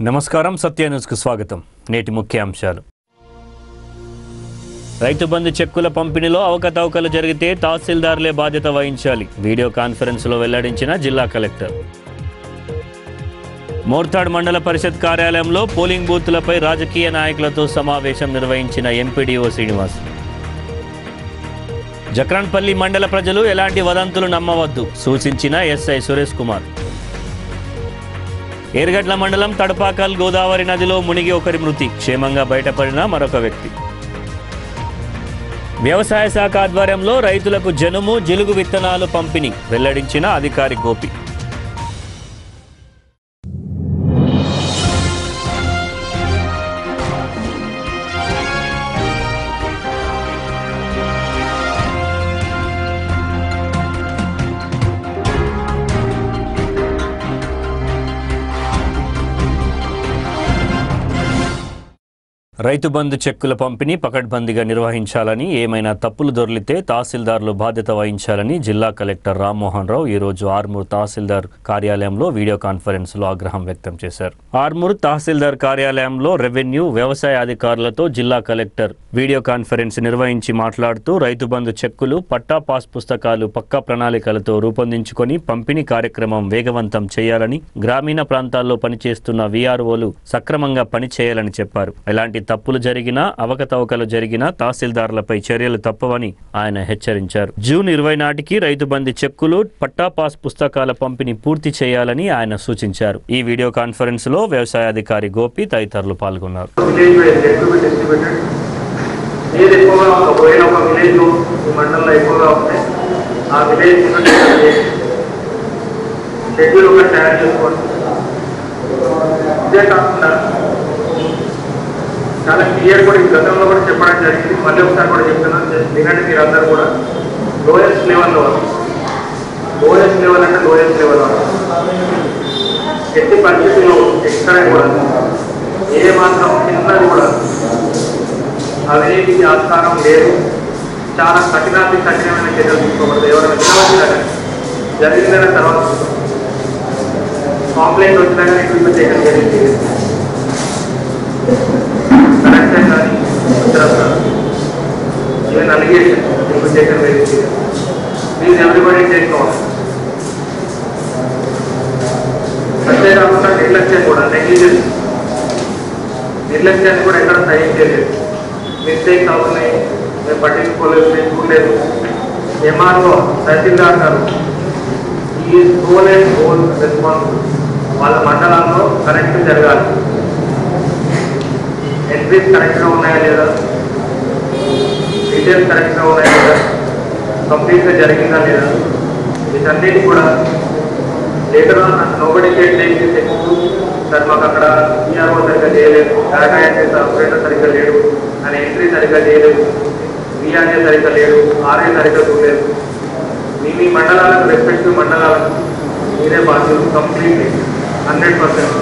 నమస్కారం సత్య న్యూస్కు స్వాగతం నేటి ముఖ్యాంశాలు రైతు బంధు చెక్కుల పంపిణీలో అవకతవకలు జరిగితే తహసీల్దార్లే బాధ్యత వహించాలి వీడియో కాన్ఫరెన్స్లో వెల్లడించిన జిల్లా కలెక్టర్ మోర్తాడ్ మండల పరిషత్ కార్యాలయంలో పోలింగ్ బూత్లపై రాజకీయ నాయకులతో సమావేశం నిర్వహించిన ఎంపీడీఓ శ్రీనివాస్ జక్రాన్పల్లి మండల ప్రజలు ఎలాంటి వదంతులు నమ్మవద్దు సూచించిన ఎస్ఐ సురేష్ కుమార్ ఏర్గడ్ల మండలం తడపాకల్ గోదావరి నదిలో మునిగి ఒకరి మృతి క్షేమంగా బయటపడిన మరొక వ్యక్తి వ్యవసాయ శాఖ ఆధ్వర్యంలో రైతులకు జనుము జిలుగు విత్తనాలు పంపిణీ వెల్లడించిన అధికారి గోపి రైతు బంధు చెక్కుల పంపిణీ పకడ్బందీగా నిర్వహించాలని ఏమైనా తప్పులు దొర్లితే తహసీల్దార్లు బాధ్యత వహించాలని జిల్లా కలెక్టర్ రామ్మోహన్ రావు ఈ రోజు ఆర్మూర్ తహసీల్దార్ కార్యాలయంలో వీడియో కాన్ఫరెన్స్ లో ఆగ్రహం వ్యక్తం చేశారు ఆర్మూర్ తహసీల్దార్ కార్యాలయంలో రెవెన్యూ వ్యవసాయ అధికారులతో జిల్లా కలెక్టర్ వీడియో కాన్ఫరెన్స్ నిర్వహించి మాట్లాడుతూ రైతు బంధు చెక్కులు పట్టా పాస్ పుస్తకాలు పక్కా ప్రణాళికలతో రూపొందించుకొని పంపిణీ కార్యక్రమం వేగవంతం చేయాలని గ్రామీణ ప్రాంతాల్లో పనిచేస్తున్న వీఆర్ఓలు సక్రమంగా పనిచేయాలని చెప్పారు ఎలాంటి తప్పులు జరిగినా అవకతవకలు జరిగినా తహసీల్దార్లపై చర్యలు తప్పవని ఆయన హెచ్చరించారు జూన్ ఇరవై నాటికి రైతు బంధు చెక్కులు పట్టా పాస్ పుస్తకాల పంపిణీ పూర్తి చేయాలని ఆయన సూచించారు ఈ వీడియో కాన్ఫరెన్స్ లో వ్యవసాయ అధికారి గోపి తదితరులు పాల్గొన్నారు విలేజ్ వైజ్ ఎటు బి డిస్ట్రిబ్యూటెడ్ ఏది ఎక్కువగా ఒకవేళ ఒక విలేజ్ ఈ మండలంలో ఎక్కువగా ఉంటే ఆ విలేజ్ షెడ్యూల్ ఒకటి తయారు చేసుకోండి ఇదే కాకుండా చాలా క్లియర్ కూడా ఈ గతంలో కూడా చెప్పడం జరిగింది మళ్ళీ ఒకసారి కూడా చెప్తున్నాను జస్ట్ వినండి మీరు అందరూ కూడా లోయెస్ట్ లెవెల్లో లోయెస్ట్ లెవెల్ అంటే లోయెస్ట్ లెవెల్ ఎట్టి పరిస్థితుల్లో ఎక్కడ కూడా ఏ మాత్రం చిన్నది కూడా అవినీతికి ఆస్కారం లేదు చాలా కఠినాతి కఠినమైన చర్యలు తీసుకోకూడదు ఎవరైనా నిలబడి జరిగిందన్న తర్వాత కాంప్లైంట్ వచ్చినాక ఇంప్లిమెంట్ చేయడం జరిగింది కరెక్షన్ కానీ ఉత్తరం కానీ ఈవెన్ అలిగేషన్ ఇంప్లిమెంట్ చేయడం జరిగింది ప్లీజ్ ఎవ్రీబడి టేక్ నోట్ అంతేకాకుండా నిర్లక్ష్యం కూడా నెగ్లిజెన్స్ నిర్లక్ష్యాన్ని కూడా ఎక్కడ సహించలేదు మిస్టేక్స్ అవుతున్నాయి మేము పట్టించుకోలేదు తెచ్చుకోలేదు ఎంఆర్ఓ తహసీల్దార్ గారు ఈ హోల్ అండ్ హోల్ రెస్పాన్సిబుల్ వాళ్ళ మండలాల్లో కరెక్ట్ జరగాలి ఎంట్రీస్ కరెక్ట్గా ఉన్నాయా లేదా డీటెయిల్స్ కరెక్ట్గా ఉన్నాయా లేదా కంప్లీట్గా జరిగిందా లేదా వీటన్నిటి కూడా లేటర్ ఆన్ నోబడి కేట్ టేక్ సార్ మాకు అక్కడ ఈఆర్ఓ సరిగ్గా చేయలేదు డేటా ఎంట్రీ ఆపరేటర్ సరిగ్గా లేడు అని ఎంట్రీ సరిగ్గా చేయలేదు విఆర్ఏ సరిగ్గా లేడు ఆర్ఏ సరిగ్గా చూడలేదు మీ మీ మండలాలకు రెస్పెక్టివ్ మండలాలకు మీరే బాధ్యులు కంప్లీట్లీ హండ్రెడ్ పర్సెంట్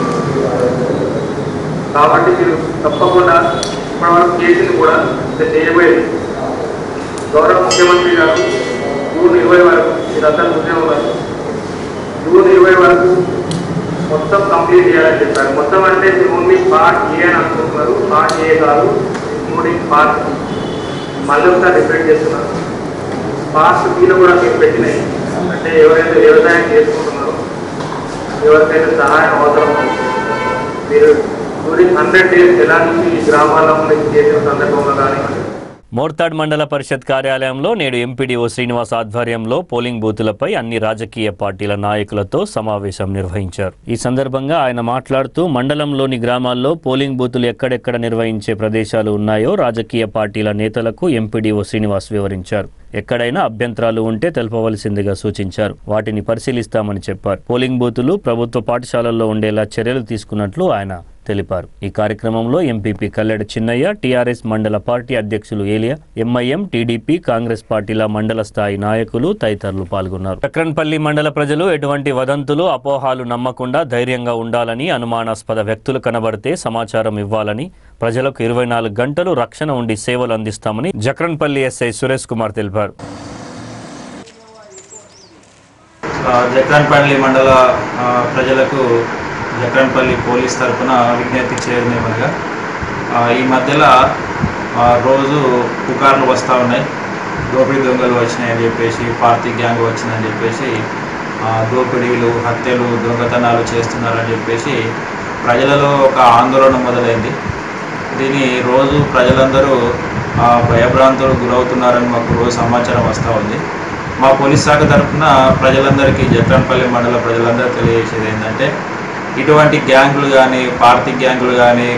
కాబట్టి మీరు తప్పకుండా ఇప్పటి వరకు కేసుని కూడా ఇంకా చేయబోయేది గౌరవ ముఖ్యమంత్రి గారు జూన్ ఇరవై వరకు మీరంతా చూసే ఉన్నారు జూన్ ఇరవై వరకు మొత్తం కంప్లీట్ చేయాలని చెప్పారు మొత్తం అంటే ఓన్లీ పార్ట్ ఏ అని అనుకుంటున్నారు పార్ట్ ఏ కాదు ఇంక్లూడింగ్ పార్ట్ మళ్ళీ ఒకసారి రిపీట్ చేస్తున్నారు పార్ట్ బీలో కూడా మీరు పెట్టినాయి అంటే ఎవరైతే వ్యవసాయం చేసుకుంటున్నారో ఎవరికైతే సహాయం అవసరం మీరు డ్యూరింగ్ హండ్రెడ్ డేస్ ఎలా నుంచి ఈ గ్రామాల్లో నుంచి చేసిన సందర్భంలో కానీ మోర్తాడ్ మండల పరిషత్ కార్యాలయంలో నేడు ఎంపీడీఓ శ్రీనివాస్ ఆధ్వర్యంలో పోలింగ్ బూతులపై అన్ని రాజకీయ పార్టీల నాయకులతో సమావేశం నిర్వహించారు ఈ సందర్భంగా ఆయన మాట్లాడుతూ మండలంలోని గ్రామాల్లో పోలింగ్ బూతులు ఎక్కడెక్కడ నిర్వహించే ప్రదేశాలు ఉన్నాయో రాజకీయ పార్టీల నేతలకు ఎంపీడీఓ శ్రీనివాస్ వివరించారు ఎక్కడైనా అభ్యంతరాలు ఉంటే తెలపవలసిందిగా సూచించారు వాటిని పరిశీలిస్తామని చెప్పారు పోలింగ్ బూతులు ప్రభుత్వ పాఠశాలల్లో ఉండేలా చర్యలు తీసుకున్నట్లు ఆయన తెలిపారు ఈ కార్యక్రమంలో ఎంపీపీ కల్లెడ చిన్నయ్య టీఆర్ఎస్ మండల పార్టీ అధ్యక్షులు ఏలియా ఎంఐఎం టీడీపీ కాంగ్రెస్ పార్టీల మండల స్థాయి నాయకులు తదితరులు పాల్గొన్నారు చక్రన్పల్లి మండల ప్రజలు ఎటువంటి వదంతులు అపోహాలు నమ్మకుండా ధైర్యంగా ఉండాలని అనుమానాస్పద వ్యక్తులు కనబడితే సమాచారం ఇవ్వాలని ప్రజలకు ఇరవై నాలుగు గంటలు రక్షణ ఉండి సేవలు అందిస్తామని జక్రన్పల్లి ఎస్ఐ సురేష్ కుమార్ తెలిపారు ఆ, జక్రాన్పల్లి మండల ఆ, ప్రజలకు జక్రంపల్లి పోలీస్ తరఫున విజ్ఞప్తి చేయడమేమనగా ఆ, ఈ మధ్యలో ఆ, రోజు పుకార్లు వస్తూ ఉన్నాయి దోపిడీ దొంగలు వచ్చినాయని చెప్పేసి పార్టీ గ్యాంగ్ వచ్చిందని చెప్పేసి ఆ, దోపిడీలు హత్యలు దొంగతనాలు చేస్తున్నారని చెప్పేసి ప్రజలలో ఒక ఆందోళన మొదలైంది దీని రోజు ప్రజలందరూ ఆ, భయభ్రాంతులు గురవుతున్నారని మాకు రోజు సమాచారం వస్తూ ఉంది మా పోలీస్ శాఖ తరఫున ప్రజలందరికీ జక్రంపల్లి మండల ప్రజలందరూ తెలియజేసేది ఏంటంటే ఇటువంటి గ్యాంగులు కానీ పార్టీ గ్యాంగులు కానీ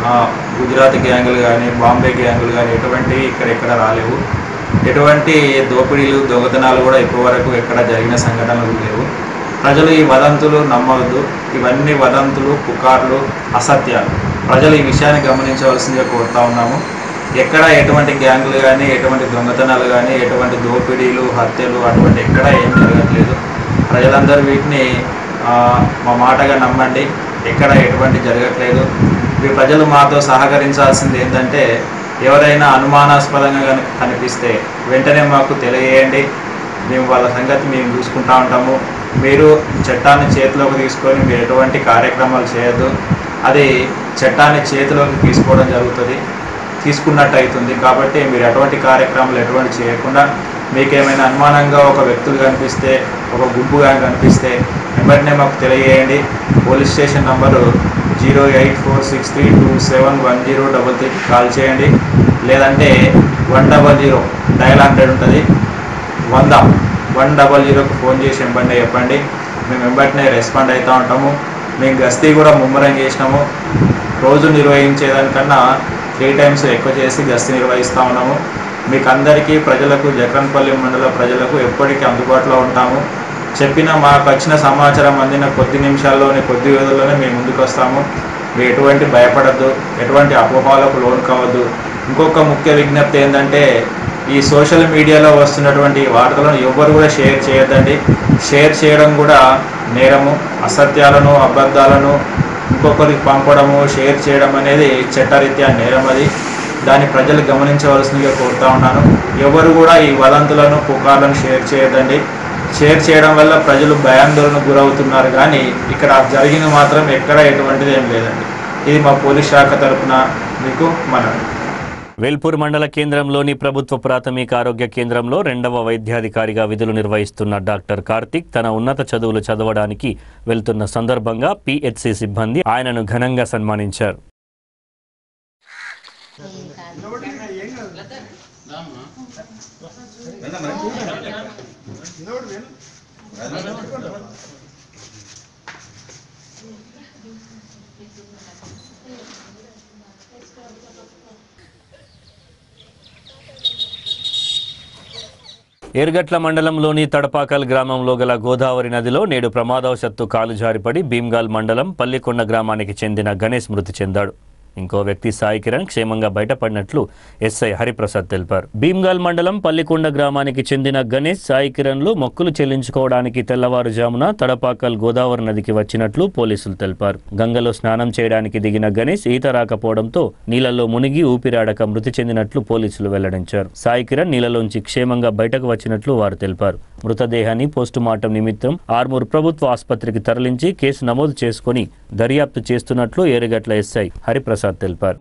గుజరాత్ గ్యాంగులు కానీ బాంబే గ్యాంగులు కానీ ఎటువంటివి ఇక్కడ ఎక్కడ రాలేవు ఎటువంటి దోపిడీలు దొంగతనాలు కూడా ఇప్పటి వరకు ఎక్కడ జరిగిన సంఘటనలు లేవు ప్రజలు ఈ వదంతులు నమ్మవద్దు ఇవన్నీ వదంతులు పుకార్లు అసత్యాలు ప్రజలు ఈ విషయాన్ని గమనించవలసిందిగా కోరుతా ఉన్నాము ఎక్కడ ఎటువంటి గ్యాంగులు కానీ ఎటువంటి దొంగతనాలు కానీ ఎటువంటి దోపిడీలు హత్యలు అటువంటి ఎక్కడ ఏం జరగట్లేదు ప్రజలందరూ వీటిని ఆ, మా మాటగా నమ్మండి ఎక్కడ ఎటువంటి జరగట్లేదు ఈ ప్రజలు మాతో సహకరించాల్సింది ఏంటంటే ఎవరైనా అనుమానాస్పదంగా కనుక కనిపిస్తే వెంటనే మాకు తెలియజేయండి మేము వాళ్ళ సంగతి మేము చూసుకుంటా ఉంటాము మీరు చట్టాన్ని చేతిలోకి తీసుకొని మీరు ఎటువంటి కార్యక్రమాలు చేయొద్దు అది చట్టాన్ని చేతిలోకి తీసుకోవడం జరుగుతుంది తీసుకున్నట్టు అవుతుంది కాబట్టి మీరు ఎటువంటి కార్యక్రమాలు ఎటువంటి చేయకుండా మీకు ఏమైనా అనుమానంగా ఒక వ్యక్తులు కనిపిస్తే ఒక గుంపుగా కనిపిస్తే వెంటనే మాకు తెలియజేయండి police station number zero eight four six three two seven one zero double త్రీకి కాల్ చేయండి లేదంటే one double zero dial hundred ఉంటుంది వంద వన్ డబల్ జీరోకి ఫోన్ చేసి వెంబడి చెప్పండి మేము వెంబడినే రెస్పాండ్ అవుతూ ఉంటాము మేము గస్తీ కూడా ముమ్మరం చేసినాము రోజు నిర్వహించేదానికన్నా త్రీ టైమ్స్ ఎక్కువ చేసి గస్తీ నిర్వహిస్తూ ఉన్నాము మీకు అందరికీ ప్రజలకు జక్రన్పల్లి మండల ప్రజలకు ఎప్పటికీ అందుబాటులో ఉంటాము చెప్పిన మాకు వచ్చిన సమాచారం అందిన కొద్ది నిమిషాల్లోనే కొద్ది వ్యవధిలోనే మేము ముందుకు వస్తాము మీరు ఎటువంటి భయపడద్దు ఎటువంటి అపోహాలకు లోను కావద్దు ఇంకొక ముఖ్య విజ్ఞప్తి ఏంటంటే ఈ సోషల్ మీడియాలో వస్తున్నటువంటి వార్తలను ఎవ్వరు కూడా షేర్ చేయొద్దండి షేర్ చేయడం కూడా నేరము అసత్యాలను అబద్ధాలను ఇంకొకరికి పంపడము షేర్ చేయడం అనేది చట్టరీత్యా నేరం అది దాన్ని ప్రజలు గమనించవలసిందిగా కోరుతా ఉన్నాను ఎవరు కూడా ఈ వదంతులను పుకార్లను షేర్ చేయొద్దండి షేర్ చేయడం వల్ల ప్రజలు భయాందోళనకు గురవుతున్నారు కానీ ఇక్కడ జరిగింది మాత్రం ఎక్కడ ఎటువంటిది ఏం లేదండి ఇది మా పోలీస్ శాఖ తరపున మీకు మనవి వేల్పూర్ మండల కేంద్రంలోని ప్రభుత్వ ప్రాథమిక ఆరోగ్య కేంద్రంలో రెండవ వైద్యాధికారిగా విధులు నిర్వహిస్తున్న డాక్టర్ కార్తిక్ తన ఉన్నత చదువులు చదవడానికి వెళ్తున్న సందర్భంగా పిహెచ్సి సిబ్బంది ఆయనను ఘనంగా సన్మానించారు ఏర్గట్ల మండలంలోని తడపాకల్ గ్రామంలో గల గోదావరి నదిలో నేడు ప్రమాదవశత్తు కాలు జారిపడి భీమ్గాల్ మండలం పల్లికొండ గ్రామానికి చెందిన గణేష్ మృతి చెందాడు ఇంకో వ్యక్తి సాయి కిరణ్ క్షేమంగా బయటపడినట్లు ఎస్ఐ హరిప్రసాద్ తెలిపారు భీమ్గాల్ మండలం పల్లికొండ గ్రామానికి చెందిన గణేష్ సాయి కిరణ్లు మొక్కులు చెల్లించుకోవడానికి తెల్లవారుజామున తడపాకల్ గోదావరి నదికి వచ్చినట్లు పోలీసులు తెలిపారు గంగలో స్నానం చేయడానికి దిగిన గణేష్ ఈత రాకపోవడంతో నీళ్లలో మునిగి ఊపిరాడక మృతి చెందినట్లు పోలీసులు వెల్లడించారు సాయి కిరణ్ నీళ్లలోంచి క్షేమంగా బయటకు వచ్చినట్లు వారు తెలిపారు మృతదేహాన్ని పోస్టుమార్టం నిమిత్తం ఆర్మూర్ ప్రభుత్వ ఆసుపత్రికి తరలించి కేసు నమోదు చేసుకుని దర్యాప్తు చేస్తున్నట్లు ఏరుగట్ల ఎస్ఐ హరిప్రసాద్ తెలిపారు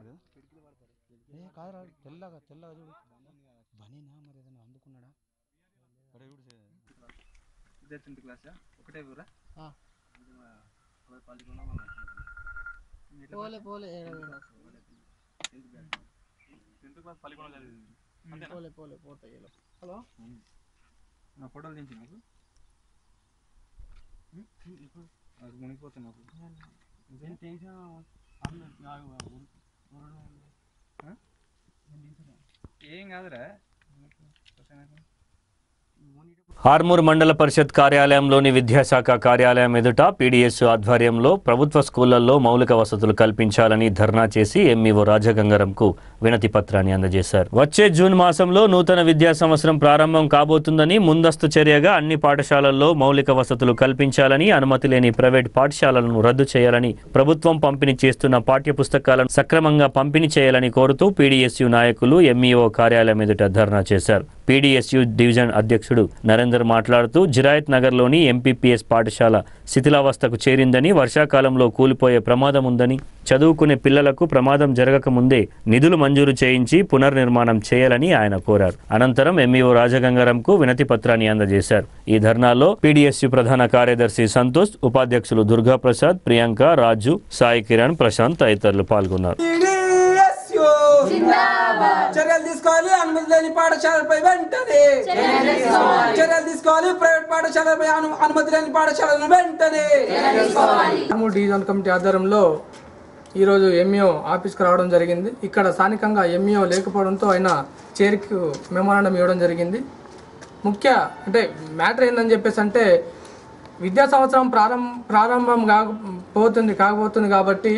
పోలే పోలే పోలే పోలే పోతాయి హలో నా ఫోటోలు దించి నాకు అది మునిగిపోతుంది నాకు ఏం కాదురా ఆర్మూర్ మండల పరిషత్ కార్యాలయంలోని విద్యాశాఖ కార్యాలయం ఎదుట పీడీఎస్ ఆధ్వర్యంలో ప్రభుత్వ స్కూళ్లలో మౌలిక వసతులు కల్పించాలని ధర్నా చేసి ఎంఈఓ రాజగంగారంకు వినతి పత్రాన్ని అందజేశారు వచ్చే జూన్ మాసంలో నూతన విద్యా సంవత్సరం ప్రారంభం కాబోతుందని ముందస్తు చర్యగా అన్ని పాఠశాలల్లో మౌలిక వసతులు కల్పించాలని అనుమతి లేని ప్రైవేట్ పాఠశాలలను రద్దు చేయాలని ప్రభుత్వం పంపిణీ చేస్తున్న పాఠ్య పుస్తకాలను సక్రమంగా పంపిణీ చేయాలని కోరుతూ పీడీఎస్యు నాయకులు ఎంఈఓ కార్యాలయం ఎదుట ధర్నా చేశారు పీడీఎస్యు డివిజన్ అధ్యక్షులు అధ్యక్షుడు నరేందర్ మాట్లాడుతూ జిరాయత్ నగర్లోని ఎంపీపీఎస్ పాఠశాల శిథిలావస్థకు చేరిందని వర్షాకాలంలో కూలిపోయే ప్రమాదం ఉందని చదువుకునే పిల్లలకు ప్రమాదం జరగకముందే నిధులు మంజూరు చేయించి పునర్నిర్మాణం చేయాలని ఆయన కోరారు అనంతరం ఎంఈఓ రాజగంగారంకు వినతి పత్రాన్ని అందజేశారు ఈ ధర్నాలో పీడీఎస్యు ప్రధాన కార్యదర్శి సంతోష్ ఉపాధ్యక్షులు దుర్గా ప్రసాద్ ప్రియాంక రాజు సాయి కిరణ్ ప్రశాంత్ తదితరులు పాల్గొన్నారు TDSU. చర్యలు తీసుకోవాలి అనుమతి లేని పాఠశాలపై వెంటనే చర్యలు తీసుకోవాలి ప్రైవేట్ పాఠశాలపై అను- అనుమతి లేని పాఠశాలను వెంటనే ఆర్మూర్ డివిజన్ కమిటీ ఆధ్వర్యంలో ఈరోజు ఎంఈఓ ఆఫీస్కి రావడం జరిగింది ఇక్కడ స్థానికంగా ఎంఈఓ లేకపోవడంతో ఆయన చైర్కి మెమోరాండం ఇవ్వడం జరిగింది ముఖ్య అంటే మ్యాటర్ ఏందని చెప్పేసి అంటే విద్యా సంవత్సరం ప్రారంభం ప్రారంభం కాకపోతుంది కాకపోతుంది కాబట్టి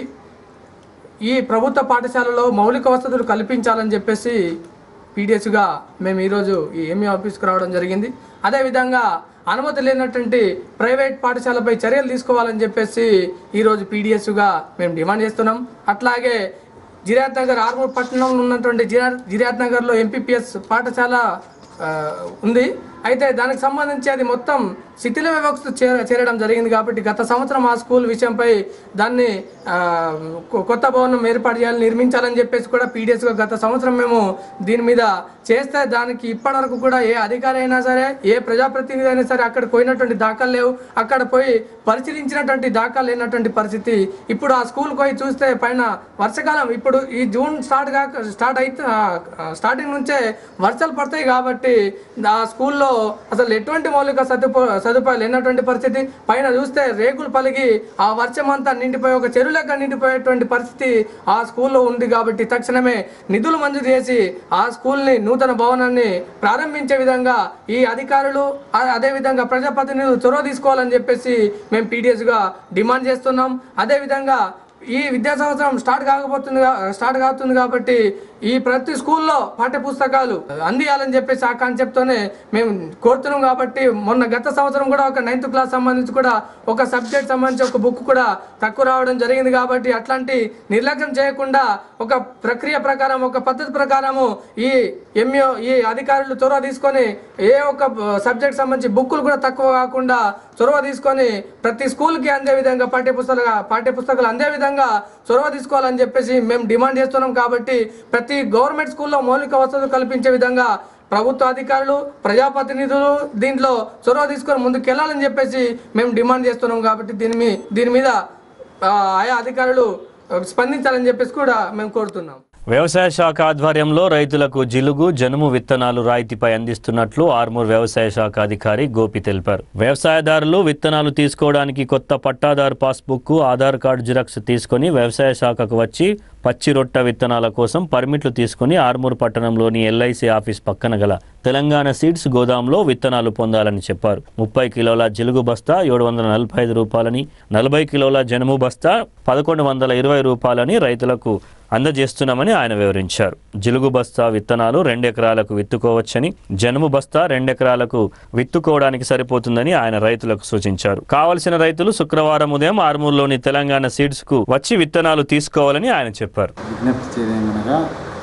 ఈ ప్రభుత్వ పాఠశాలలో మౌలిక వసతులు కల్పించాలని చెప్పేసి పీడిఎస్గా మేము ఈరోజు ఈ ఎంఈ ఆఫీస్కి రావడం జరిగింది అదేవిధంగా అనుమతి లేనటువంటి ప్రైవేట్ పాఠశాలపై చర్యలు తీసుకోవాలని చెప్పేసి ఈరోజు పీడిఎస్గా మేము డిమాండ్ చేస్తున్నాం అట్లాగే జిరాత్ నగర్ ఆర్మూర్ పట్టణంలో ఉన్నటువంటి జిరా జిరాత్ నగర్లో ఎంపీపీఎస్ పాఠశాల ఆ, ఉంది అయితే దానికి సంబంధించి అది మొత్తం శిథిల వ్యవస్థ చేర చేరడం జరిగింది కాబట్టి గత సంవత్సరం ఆ స్కూల్ విషయంపై దాన్ని ఆ, కొ- కొత్త భవనం ఏర్పాటు చేయాలి నిర్మించాలని చెప్పేసి కూడా పీడిఎస్గా గత సంవత్సరం మేము దీని మీద చేస్తే దానికి ఇప్పటివరకు కూడా ఏ అధికారి అయినా సరే ఏ ప్రజాప్రతినిధి అయినా సరే అక్కడ పోయినటువంటి దాఖలు లేవు అక్కడ పోయి పరిశీలించినటువంటి దాఖలు లేనటువంటి పరిస్థితి ఇప్పుడు ఆ స్కూల్ పోయి చూస్తే పైన వర్షాకాలం ఇప్పుడు ఈ జూన్ స్టార్ట్ కాక స్టార్ట్ అయితే స్టార్టింగ్ నుంచే వర్షాలు పడతాయి కాబట్టి ఆ స్కూల్లో అసలు ఎటువంటి మౌలిక సదుపా సదుపాయాలు లేనటువంటి పరిస్థితి పైన చూస్తే రేకులు పలిగి ఆ వర్షం అంతా నిండిపోయి ఒక చెరువు లెక్క నిండిపోయేటువంటి పరిస్థితి ఆ స్కూల్లో ఉంది కాబట్టి తక్షణమే నిధులు మంజూరు చేసి ఆ స్కూల్ని నూతన భవనాన్ని ప్రారంభించే విధంగా ఈ అధికారులు ఆ- అదేవిధంగా ప్రజాప్రతినిధులు చొరవ తీసుకోవాలని చెప్పేసి మేము పీడిఎస్గా డిమాండ్ చేస్తున్నాం అదేవిధంగా ఈ విద్యా సంవత్సరం స్టార్ట్ కాకపోతుంది కా- స్టార్ట్ కావుతుంది కాబట్టి ఈ ప్రతి స్కూల్లో పాఠ్య పుస్తకాలు అందియాలని చెప్పేసి ఆ కాన్సెప్ట్తోనే మేము కోరుతున్నాం కాబట్టి మొన్న గత సంవత్సరం కూడా ఒక నైన్త్ క్లాస్ సంబంధించి కూడా ఒక సబ్జెక్ట్ సంబంధించి ఒక బుక్ కూడా తక్కువ రావడం జరిగింది కాబట్టి అట్లాంటి నిర్లక్ష్యం చేయకుండా ఒక ప్రక్రియ ప్రకారం ఒక పద్ధతి ప్రకారము ఈ ఎంఈఓ ఈ అధికారులు చొరవ తీసుకొని ఏ ఒక్క సబ్జెక్ట్ సంబంధించి బుక్కులు కూడా తక్కువ కాకుండా చొరవ తీసుకొని ప్రతి స్కూల్కి అందే విధంగా పాఠ్య పుస్తకాలు పాఠ్య పుస్తకాలు అందే విధంగా చొరవ తీసుకోవాలని చెప్పేసి మేము డిమాండ్ చేస్తున్నాం కాబట్టి ప్రతి గవర్నమెంట్ స్కూల్లో మౌలిక వసతులు కల్పించే విధంగా ప్రభుత్వ అధికారులు ప్రజాప్రతినిధులు దీంట్లో చొరవ తీసుకొని ముందుకు వెళ్ళాలని చెప్పేసి మేము డిమాండ్ చేస్తున్నాం కాబట్టి దీని మీ దీని మీద ఆ, ఆయా అధికారులు స్పందించాలని చెప్పేసి కూడా మేము కోరుతున్నాం వ్యవసాయ శాఖ ఆధ్వర్యంలో రైతులకు జిలుగు జనుము విత్తనాలు రాయితీపై అందిస్తున్నట్లు ఆర్మూర్ వ్యవసాయ శాఖ అధికారి గోపి తెలిపారు వ్యవసాయదారులు విత్తనాలు తీసుకోవడానికి కొత్త పట్టాదారు పాస్బుక్ ఆధార్ కార్డు జిరాక్స్ తీసుకొని వ్యవసాయ శాఖకు వచ్చి పచ్చి రొట్ట విత్తనాల కోసం పర్మిట్లు తీసుకుని ఆర్మూర్ పట్టణంలోని ఎల్ఐసి ఆఫీస్ పక్కన గల తెలంగాణ సీడ్స్ గోదాంలో విత్తనాలు పొందాలని చెప్పారు ముప్పై కిలోల జిలుగు బస్తా ఏడు వందల నలభై ఐదు రూపాయలని నలభై కిలోల జనుము బస్తా పదకొండు వందల ఇరవై రూపాయలని రైతులకు అందజేస్తున్నామని ఆయన వివరించారు జిలుగు బస్తా విత్తనాలు రెండెకరాలకు విత్తుకోవచ్చని జనుము బస్తా రెండెకరాలకు విత్తుకోవడానికి సరిపోతుందని ఆయన రైతులకు సూచించారు కావలసిన రైతులు శుక్రవారం ఉదయం ఆర్మూర్లోని తెలంగాణ సీడ్స్ కు వచ్చి విత్తనాలు తీసుకోవాలని ఆయన చెప్పారు విజ్ఞప్తి చేయదేమనగా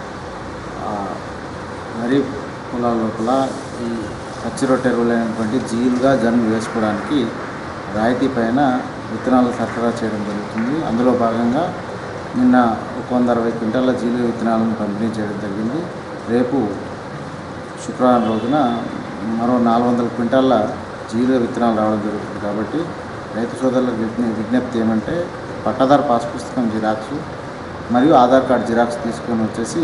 ఆ, వరి పొలాల లోపల ఈ పచ్చి రొట్టె ఎరువులైనటువంటి జీలుగా జన్మ వేసుకోవడానికి రాయితీ పైన విత్తనాలు సరఫరా చేయడం జరుగుతుంది అందులో భాగంగా నిన్న ఒక వంద అరవై క్వింటాల జీలుగ విత్తనాలను పంపిణీ చేయడం జరిగింది రేపు శుక్రవారం రోజున మరో నాలుగు వందల క్వింటాల జీలుగ విత్తనాలు రావడం జరుగుతుంది కాబట్టి రైతు సోదరులకు విజ్ఞ- విజ్ఞప్తి ఏమంటే పట్టాదారు పాస్ పుస్తకం జిరాక్స్ మరియు ఆధార్ కార్డ్ జిరాక్స్ తీసుకొని వచ్చేసి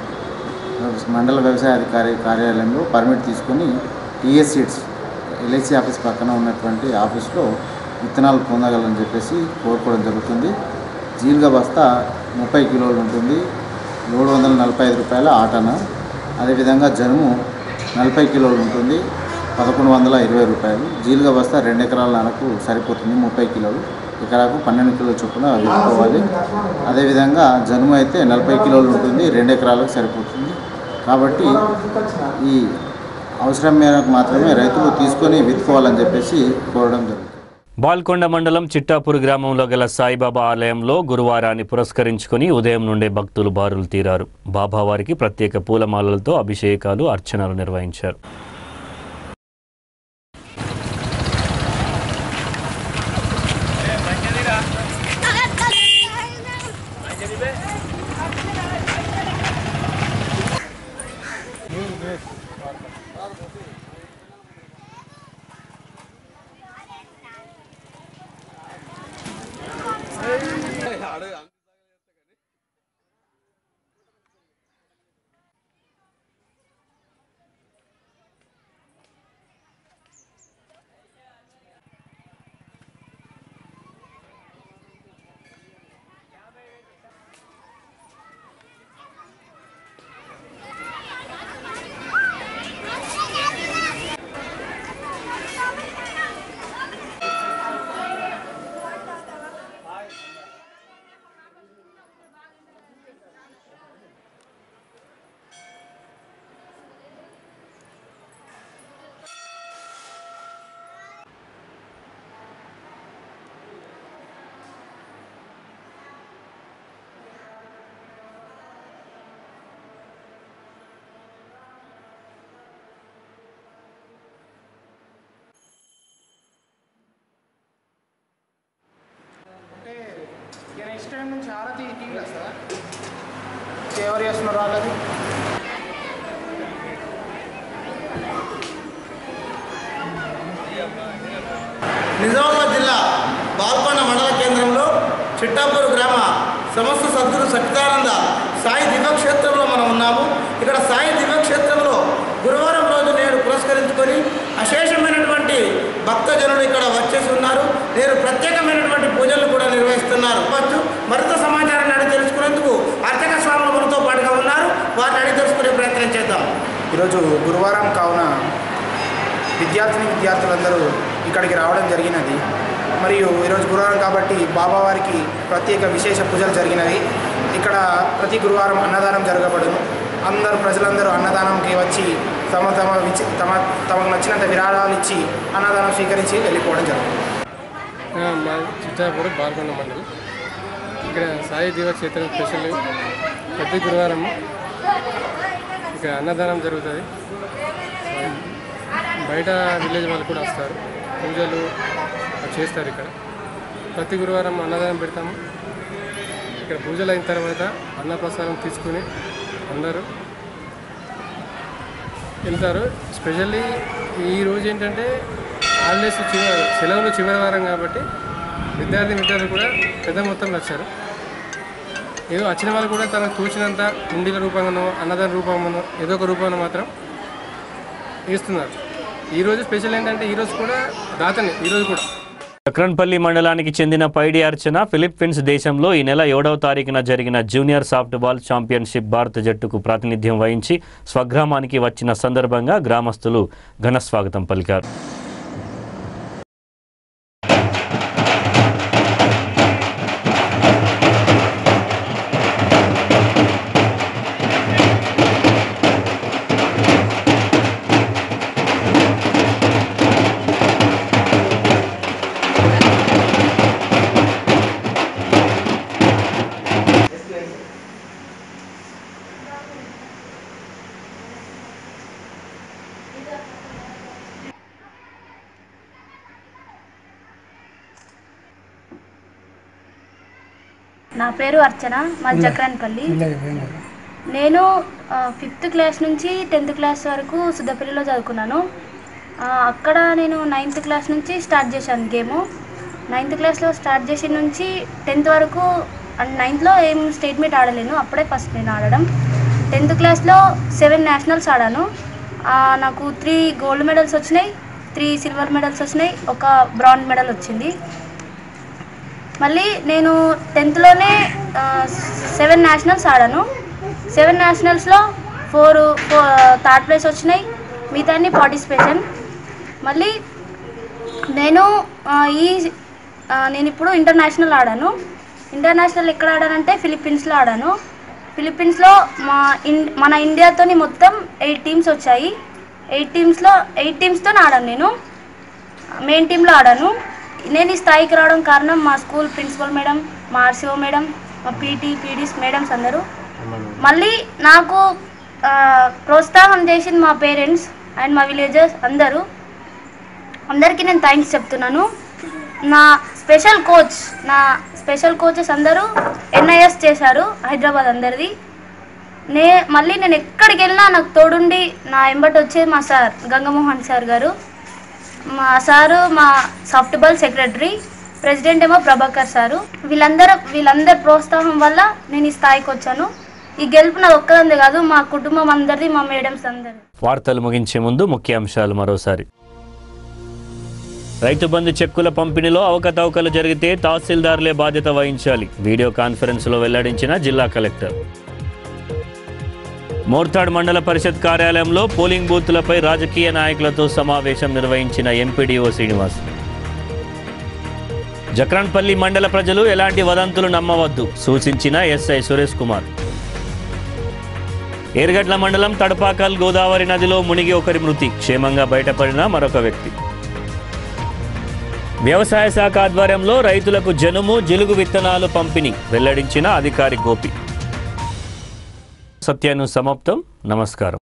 మండల వ్యవసాయ అధికారి కార్యాలయంలో పర్మిట్ తీసుకొని టీఎస్ సీడ్స్ ఎల్ఐసి ఆఫీస్ పక్కన ఉన్నటువంటి ఆఫీస్లో విత్తనాలు పొందగలని చెప్పేసి కోరుకోవడం జరుగుతుంది జీలుగా బస్తా ముప్పై కిలోలు ఉంటుంది ఏడు వందల నలభై ఐదు రూపాయల ఆటన అదేవిధంగా జనుము నలభై కిలోలు ఉంటుంది పదకొండు వందల ఇరవై రూపాయలు జీలుగా బస్తా రెండు ఎకరాల నారకు సరిపోతుంది ముప్పై కిలోలు ఎకరాకు పన్నెండు కిలోల చొప్పున వేసుకోవాలి అదేవిధంగా జనుము అయితే నలభై కిలోలు ఉంటుంది రెండు ఎకరాలకు సరిపోతుంది కాబట్టి ఈ అవసరం మేరకు మాత్రమే రైతులు తీసుకొని విత్తుకోవాలని చెప్పేసి కోరడం జరుగుతుంది బాల్కొండ మండలం చిట్టాపూర్ గ్రామంలో గల సాయిబాబా ఆలయంలో గురువారాన్ని పురస్కరించుకుని ఉదయం నుండే భక్తులు బారులు తీరారు బాబావారికి ప్రత్యేక పూలమాలలతో అభిషేకాలు అర్చనలు నిర్వహించారు సైడ్ నుంచి ఆరతి టీవీ వస్తుందా ఎవరు చేస్తున్నారు వాళ్ళది నిజామాబాద్ జిల్లా బాల్కొండ మండల కేంద్రంలో చిట్టాపూర్ గ్రామ సమస్త సద్గురు సచ్చిదానంద సాయి దివ్యక్షేత్రంలో మనం ఉన్నాము ఇక్కడ సాయి దివ్యక్షేత్రంలో గురువారం రోజు నేడు పురస్కరించుకొని అశేషమైనటువంటి భక్తజనులు ఇక్కడ వచ్చేసి ఉన్నారు నేడు ప్రత్యేకమైనటువంటి పూజలు కూడా నిర్వహిస్తున్నారు వచ్చు మరింత సమాచారాన్ని అడిగి తెలుసుకునేందుకు అర్చక స్వాములు మనతో పాటుగా ఉన్నారు వారిని అడిగి తెలుసుకునే ప్రయత్నం చేద్దాం ఈరోజు గురువారం కావున విద్యార్థిని విద్యార్థులందరూ ఇక్కడికి రావడం జరిగినది మరియు ఈరోజు గురువారం కాబట్టి బాబావారికి ప్రత్యేక విశేష పూజలు జరిగినవి ఇక్కడ ప్రతి గురువారం అన్నదానం జరగబడును అందరూ ప్రజలందరూ అన్నదానంకి వచ్చి తమ తమ విచి తమ తమకు నచ్చినంత విరాళాలు ఇచ్చి అన్నదానం స్వీకరించి వెళ్ళిపోవడం జరుగుతుంది మా చిట్టాపూర్ బాల్కొండ మండలం ఇక్కడ సాయి దివక్షేత్రం స్పెషల్ ప్రతి గురువారం ఇక్కడ అన్నదానం జరుగుతుంది బయట విలేజ్ వాళ్ళు కూడా వస్తారు పూజలు అవి చేస్తారు ఇక్కడ ప్రతి గురువారం అన్నదానం పెడతాము ఇక్కడ పూజలు అయిన తర్వాత అన్నప్రసాదం తీసుకుని అందరూ వెళ్తారు స్పెషల్లీ ఈ రోజు ఏంటంటే హాలిడేస్ చివరి సెలవులు చివరి వారం కాబట్టి విద్యార్థి విద్యార్థులు కూడా పెద్ద మొత్తంలో వచ్చారు ఏదో వచ్చిన వాళ్ళు కూడా తనకు తోచినంత ఉండిల రూపంగానో అన్నదాన రూపంగానో ఏదో ఒక రూపంలో మాత్రం ఇస్తున్నారు ఈరోజు స్పెషల్ ఏంటంటే ఈరోజు కూడా దాతనే ఈరోజు కూడా చక్రన్పల్లి మండలానికి చెందిన పైడి అర్చన ఫిలిప్పీన్స్ దేశంలో ఈ నెల ఏడవ తారీఖున జరిగిన జూనియర్ సాఫ్ట్బాల్ ఛాంపియన్షిప్ భారత జట్టుకు ప్రాతినిధ్యం వహించి స్వగ్రామానికి వచ్చిన సందర్భంగా గ్రామస్తులు ఘన స్వాగతం పలికారు నా పేరు అర్చన మా జక్రాన్పల్లి నేను ఫిఫ్త్ క్లాస్ నుంచి టెన్త్ క్లాస్ వరకు సుద్దపల్లిలో చదువుకున్నాను ఆ, అక్కడ నేను నైన్త్ క్లాస్ నుంచి స్టార్ట్ చేశాను గేమ్ నైన్త్ క్లాస్లో స్టార్ట్ చేసిన నుంచి టెన్త్ వరకు అండ్ నైన్త్లో ఏం స్టేట్ మీట్ ఆడలేను అప్పుడే ఫస్ట్ నేను ఆడడం టెన్త్ క్లాస్లో సెవెన్ నేషనల్స్ ఆడాను ఆ, నాకు త్రీ గోల్డ్ మెడల్స్ వచ్చినాయి త్రీ సిల్వర్ మెడల్స్ వచ్చినాయి ఒక బ్రాంజ్ మెడల్ వచ్చింది మళ్ళీ నేను టెన్త్లోనే సెవెన్ నేషనల్స్ ఆడాను సెవెన్ నేషనల్స్లో ఫోర్ థర్డ్ ప్లేస్ వచ్చినాయి మిగతా పార్టిసిపేషన్ మళ్ళీ నేను ఆ, ఈ ఆ, నేను ఇప్పుడు ఇంటర్నేషనల్ ఆడాను ఇంటర్నేషనల్ ఎక్కడ ఆడానంటే ఫిలిప్పీన్స్లో ఆడాను ఫిలిప్పీన్స్లో మా ఇన్ మన ఇండియాతోని మొత్తం ఎయిట్ టీమ్స్ వచ్చాయి ఎయిట్ టీమ్స్లో ఎయిట్ టీమ్స్తో ఆడాను నేను మెయిన్ టీంలో ఆడాను నేను ఈ స్థాయికి రావడం కారణం మా స్కూల్ ప్రిన్సిపల్ మేడం మా ఆర్సీఓ మేడం మా పీటీ పీడీస్ మేడమ్స్ అందరూ మళ్ళీ నాకు ఆ, ప్రోత్సాహం చేసింది మా పేరెంట్స్ అండ్ మా విలేజర్స్ అందరూ అందరికీ నేను థ్యాంక్స్ చెప్తున్నాను నా స్పెషల్ కోచ్ నా స్పెషల్ కోచెస్ అందరూ ఎన్ఐఎస్ చేశారు హైదరాబాద్ అందరిది నే మళ్ళీ నేను ఎక్కడికి వెళ్ళినా నాకు తోడుండి నా ఎంబటి వచ్చేది మా సార్ గంగమోహన్ సార్ గారు మా సారు మా సాఫ్ట్బాల్ సెక్రటరీ ప్రెసిడెంట్ ఏమో ప్రభాకర్ సారు వీళ్ళందరూ వీళ్ళందరి ప్రోత్సాహం వల్ల నేను ఈ స్థాయికి వచ్చాను ఈ గెలుపు నాది ఒక్కదందే కాదు మా కుటుంబం అందరిది మా మేడమ్స్ అందరిది వార్తలు ముగించే ముందు ముఖ్యాంశాలు మరోసారి రైతు బంధు చెక్కుల పంపిణీలో అవకతవకలు జరిగితే తహసీల్దార్లే బాధ్యత వహించాలి వీడియో కాన్ఫరెన్స్లో వెల్లడించిన జిల్లా కలెక్టర్ మోర్తాడ్ మండల పరిషత్ కార్యాలయంలో పోలింగ్ బూత్లపై రాజకీయ నాయకులతో సమావేశం నిర్వహించిన ఎంపీడీఓ శ్రీనివాస్ జక్రాన్పల్లి మండల ప్రజలు ఎలాంటి వదంతులు నమ్మవద్దు సూచించిన ఎస్ఐ సురేష్ కుమార్ ఏర్గడ్ల మండలం తడపాకల్ గోదావరి నదిలో మునిగి ఒకరి మృతి క్షేమంగా బయటపడిన మరొక వ్యక్తి వ్యవసాయ శాఖ ఆధ్వర్యంలో రైతులకు జనుము జిలుగు విత్తనాలు పంపిణీ వెల్లడించిన అధికారి గోపి సత్యాను సమాప్తం నమస్కారం